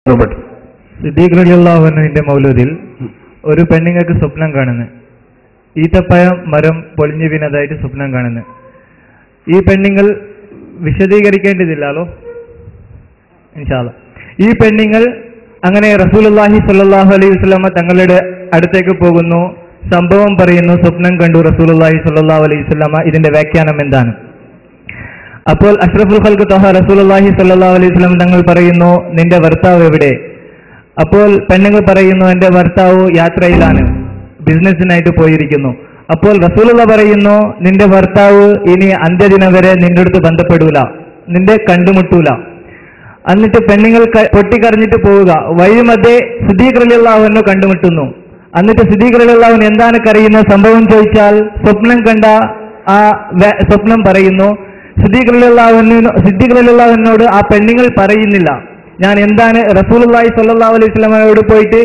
മറുപടി സിദ്ദീഖ് റളിയല്ലാഹുവിന്റെ മൗലൂദിൽ ഒരു പെണ്ണുങ്ങൾക്ക് സ്വപ്നം കാണുന്നു ഈത്തപ്പഴം മരം പൊളിഞ്ഞു വീണതായിട്ട് സ്വപ്നം കാണുന്നു ഈ പെണ്ണുങ്ങൾ വിശദീകരിക്കേണ്ടതില്ലല്ലോ ഇൻഷാല്ല ഈ പെണ്ണുങ്ങൾ അങ്ങനെ റസൂലുള്ളാഹി സ്വല്ലല്ലാഹു അലൈഹി വസല്ലമ തങ്ങളുടെ അടുത്തേക്ക് പോകുന്നു സംഭവം പറയുന്നു സ്വപ്നം കണ്ടു റസൂലുള്ളാഹി സ്വല്ലല്ലാഹു അലൈഹി വസല്ലമ ഇതിന്റെ വ്യാഖ്യാനം എന്താണ് അപ്പോൾ അഷ്റഫുൽ ഖൽക്ക് തൊഹ റസൂലുള്ളാഹി സ്വല്ലല്ലാഹു അലൈഹി വസല്ലം തങ്ങൾ പറയുന്നു നിന്റെ ഭർത്താവ് എവിടെ അപ്പോൾ പെണ്ണുങ്ങൾ പറയുന്നു എന്റെ ഭർത്താവ് യാത്രയിലാണ് ബിസിനസ്സിനായിട്ട് പോയിരിക്കുന്നു അപ്പോൾ റസൂലുള്ള പറയുന്നു നിന്റെ ഭർത്താവ് ഇനി അന്ത്യദിനം വരെ നിന്റെ അടുത്ത് ബന്ധപ്പെടൂല നിന്റെ കണ്ടുമുട്ടൂല എന്നിട്ട് പെണ്ണുങ്ങൾ ക- പൊട്ടിക്കരഞ്ഞിട്ട് പോവുക വഴിമധ്യേ സിദ്ദീഖ് റളിയല്ലാഹുവിനെ കണ്ടുമുട്ടുന്നു എന്നിട്ട് സിദ്ദീഖ് റളിയല്ലാഹുവിന് എന്താണ് കരയുന്ന സംഭവം ചോദിച്ചാൽ സ്വപ്നം കണ്ട ആ വെ- സ്വപ്നം പറയുന്നു സിദ്ദീഖ് റളിയല്ലാഹുവിനോ സിദ്ദീഖ് റളിയല്ലാഹുവിനോട് ആ പെണ്ണുങ്ങൾ പറയുന്നില്ല ഞാൻ എന്താണ് റസൂലുള്ളാഹി സ്വല്ലല്ലാഹു അലൈഹി വസല്ലമയോട് പോയിട്ട്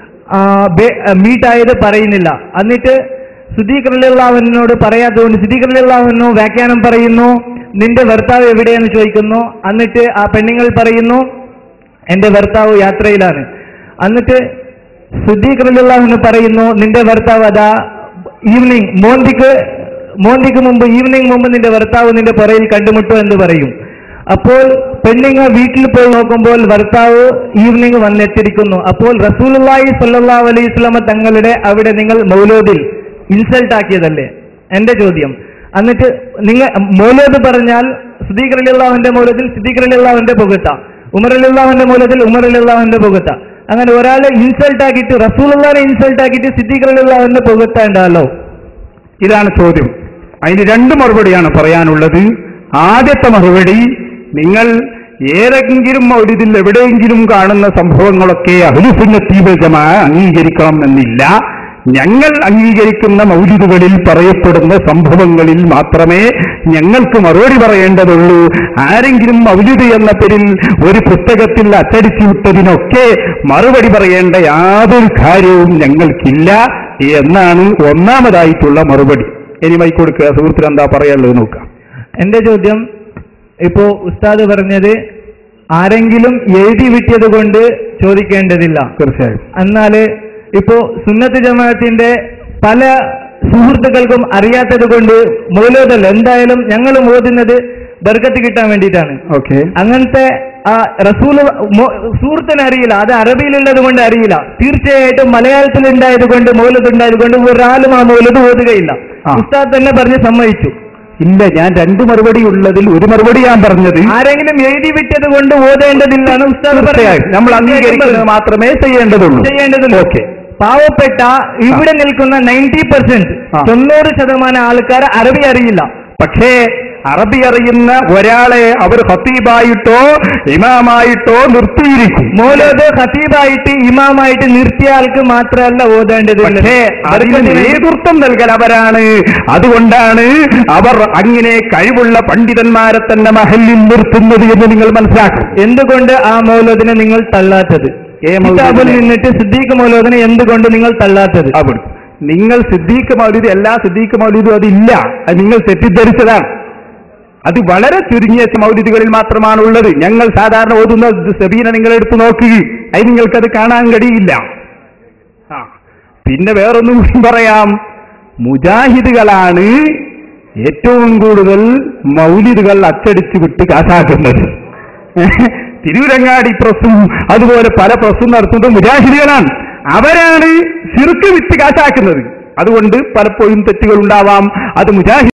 മീറ്റ് ആയത് പറയുന്നില്ല എന്നിട്ട് സിദ്ദീഖ് റളിയല്ലാഹുവിനോട് പറയാത്തതുകൊണ്ട് സിദ്ദീഖ് റളിയല്ലാഹുവിനോ വ്യാഖ്യാനം പറയുന്നു നിന്റെ ഭർത്താവ് എവിടെയെന്ന് ചോദിക്കുന്നു എന്നിട്ട് ആ പെണ്ണുങ്ങൾ പറയുന്നു എന്റെ ഭർത്താവ് യാത്രയിലാണ് എന്നിട്ട് സിദ്ദീഖ് റളിയല്ലാഹുവിന് പറയുന്നു നിന്റെ ഭർത്താവ് അതാ ഈവനിങ് മോന്തിക്ക് മോന്തിക്ക് മുമ്പ് ഈവനിങ് മുമ്പ് നിന്റെ ഭർത്താവ് നിന്റെ പുറയിൽ കണ്ടുമുട്ടു എന്ന് പറയും അപ്പോൾ പെണ്ണുങ്ങൾ വീട്ടിൽ പോയി നോക്കുമ്പോൾ ഭർത്താവ് ഈവനിങ് വന്നെത്തിയിരിക്കുന്നു അപ്പോൾ റസൂലുള്ളാഹി സ്വല്ലല്ലാഹു അലൈഹി വസല്ലമ തങ്ങളുടെ അവിടെ നിങ്ങൾ മൗലൂദിൽ ഇൻസൾട്ട് ആക്കിയതല്ലേ എന്റെ ചോദ്യം എന്നിട്ട് നിങ്ങൾ മൗലൂദ് പറഞ്ഞാൽ സിദ്ദീഖ് റളിയല്ലാഹുവിന്റെ മൗലൂദിൽ സിദ്ദീഖ് റളിയല്ലാഹുവിന്റെ പുകത്ത ഉമർ അലിള്ളാഹുവിന്റെ മൂലത്തിൽ ഉമർ അലിള്ളാഹുവിന്റെ പുകത്ത അങ്ങനെ ഒരാളെ ഇൻസൾട്ട് ആക്കിയിട്ട് റസൂലുള്ളാഹിനെ ഇൻസൾട്ട് ആക്കിയിട്ട് സിദ്ദീഖ് റളിയല്ലാഹുവിന്റെ പുകത്ത ഉണ്ടല്ലോ ഇതാണ് ചോദ്യം അതിന് രണ്ട് മറുപടിയാണ് പറയാനുള്ളത് ആദ്യത്തെ മറുപടി നിങ്ങൾ ഏതെങ്കിലും മൗലിദിൽ എവിടെയെങ്കിലും കാണുന്ന സംഭവങ്ങളൊക്കെ അഹുലുസുന്നത്തീബ ജമാ അംഗീകരിക്കണം എന്നില്ല ഞങ്ങൾ അംഗീകരിക്കുന്ന മൗലിദുകളിൽ പറയപ്പെടുന്ന സംഭവങ്ങളിൽ മാത്രമേ ഞങ്ങൾക്ക് മറുപടി പറയേണ്ടതുള്ളൂ ആരെങ്കിലും മൗലിദ് എന്ന പേരിൽ ഒരു പുസ്തകത്തിൽ അച്ചടിച്ചു വിട്ടതിനൊക്കെ മറുപടി പറയേണ്ട യാതൊരു കാര്യവും ഞങ്ങൾക്കില്ല എന്നാണ് ഒന്നാമതായിട്ടുള്ള മറുപടി ഇനി മൈക്ക് കൊടുക്കുക സുഹൃത്തിന് എന്താ പറയാനുള്ളത് നോക്കാം എന്റെ ചോദ്യം ഇപ്പോ ഉസ്താദ് പറഞ്ഞത് ആരെങ്കിലും എഴുതി വിട്ടിയത് കൊണ്ട് ചോദിക്കേണ്ടതില്ല തീർച്ചയായും എന്നാല് ഇപ്പോ സുന്നത്ത് ജമാഅത്തിന്റെ പല സുഹൃത്തുക്കൾക്കും അറിയാത്തത് കൊണ്ട് മൗലോദല്ല എന്തായാലും ഞങ്ങൾ ഓതുന്നത് ബർക്കത്ത് കിട്ടാൻ വേണ്ടിയിട്ടാണ് ഓക്കെ അങ്ങനത്തെ ആ റസൂല് മോ- സുഹൃത്തിന് അറിയില്ല അത് അറബിയിലുള്ളത് കൊണ്ട് അറിയില്ല തീർച്ചയായിട്ടും മലയാളത്തിൽ ഉണ്ടായത് കൊണ്ട് മൗലത് ഉണ്ടായത് കൊണ്ട് ഒരാളും ആ മൗലത് ഓതുകയില്ല ആ. ഉസ്താദ് തന്നെ പറഞ്ഞ് സമ്മതിച്ചു ഇല്ല ഞാൻ രണ്ട് മറുപടി ഉള്ളതിൽ ഒരു മറുപടി ഞാൻ പറഞ്ഞത് ആരെങ്കിലും എഴുതി വിറ്റത് കൊണ്ട് ഓതേണ്ടതില്ലാണ് ഉസ്താദ് തീർച്ചയായും പറഞ്ഞത്. നമ്മൾ അംഗീകരിക്കുന്നത് മാത്രമേ ചെയ്യേണ്ടതുള്ളൂ ചെയ്യേണ്ടതില്ല ഓക്കെ പാവപ്പെട്ട ഇവിടെ നിൽക്കുന്ന നയൻറ്റി പെർസെന്റ് ആ. തൊണ്ണൂറ് ശതമാനം ആൾക്കാർ അറബി അറിയില്ല പക്ഷേ അറബി അറിയുന്ന ഒരാളെ അവർ ഹത്തീബായിട്ടോ ഇമാമായിട്ടോ നിർത്തിയിരിക്കും മോലോദ് ഖത്തീബായിട്ട് ഇമാമായിട്ട് നിർത്തിയ ആൾക്ക് മാത്രമല്ല ഓതേണ്ടത് പക്ഷേ അതിന് നേതൃത്വം നൽകൽ അവരാണ് അതുകൊണ്ടാണ് അവർ അങ്ങനെ കഴിവുള്ള പണ്ഡിതന്മാരെ തന്നെ മഹലിൽ നിർത്തുന്നത് എന്ന് നിങ്ങൾ മനസ്സിലാക്കും എന്തുകൊണ്ട് ആ മൗലോദിനെ നിങ്ങൾ തള്ളാത്തത് ഏ മൗലൂദിനെ? കിതാബിൽ നിന്നിട്ട് സിദ്ദീഖ് മൗലോദിനെ എന്തുകൊണ്ട് നിങ്ങൾ തള്ളാത്തത് അവിടെ നിങ്ങൾ സിദ്ദീഖ് മൗലൂദ് എല്ലാ സിദ്ദീഖ് മൗലൂദും അതില്ല അത് നിങ്ങൾ തെറ്റിദ്ധരിച്ചതാണ് അത് വളരെ ചുരുങ്ങിയ മൗലിദുകളിൽ മാത്രമാണ് ഉള്ളത് ഞങ്ങൾ സാധാരണ ഓതുന്ന സബീന നിങ്ങൾ എടുത്തു നോക്കുക അത് നിങ്ങൾക്കത് കാണാൻ കഴിയില്ല ആ പിന്നെ വേറൊന്നും കൂടി പറയാം മുജാഹിദുകളാണ് ഏറ്റവും കൂടുതൽ മൗലിദുകൾ അച്ചടിച്ചു വിട്ട് കാശാക്കുന്നത് തിരൂരങ്ങാടി പ്രസ്സും അതുപോലെ പല പ്രസ്സും നടത്തുന്നത് മുജാഹിദുകളാണ് അവരാണ് ശിർക്ക് വിറ്റ് കാശാക്കുന്നത് അതുകൊണ്ട് പലപ്പോഴും തെറ്റുകൾ ഉണ്ടാവാം അത് മുജാഹിദ്